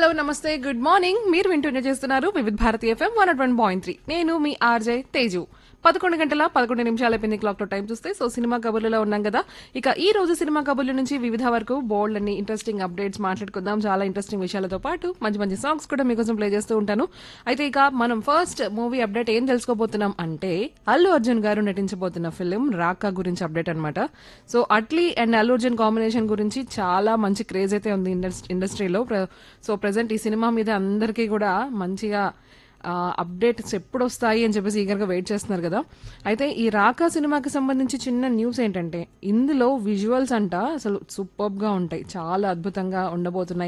hello నమస్తే good morning మీరు వింటూనే చేస్తున్నారు Vividh Bharati FM one one point three నేను మీ ఆర్జే తేజు పదకొండు గంటల పదకొండు నిమిషాల అయిపోయింది క్లాక్ లో టైం చూస్తే సో సినిమా కబుర్లలో ఉన్నాం కదా ఇక ఈ రోజు సినిమా కబుర్ల నుంచి వివిధ వరకు బోల్డ్ అన్ని ఇంట్రెస్టింగ్ అప్డేట్స్ మాట్లాడుకుందాం చాలా ఇంట్రెస్టింగ్ విషయాలతో పాటు మంచి మంచి సాంగ్స్ కూడా మీకోసం ప్లే చేస్తూ ఉంటాను అయితే ఇక మనం ఫస్ట్ మూవీ అప్డేట్ ఏం తెలుసుకోబోతున్నాం అంటే అల్లు అర్జున్ గారు నటించబోతున్న ఫిలిం రాకా గురించి అప్డేట్ అన్నమాట so Atlee and Allu Arjun combination గురించి చాలా మంచి క్రేజ్ అయితే ఉంది ఇండస్- ఇండస్ట్రీలో ప్ర- సో ప్రజెంట్ ఈ సినిమా మీద అందరికీ కూడా మంచిగా అప్డేట్స్ ఎప్పుడు వస్తాయి అని చెప్పేసి ఈగర్గా వెయిట్ చేస్తున్నారు కదా అయితే ఈ రాకా సినిమాకి సంబంధించి చిన్న న్యూస్ ఏంటంటే ఇందులో విజువల్స్ అంట అసలు సూపర్బ్ గా ఉంటాయి చాలా అద్భుతంగా ఉండబోతున్నాయి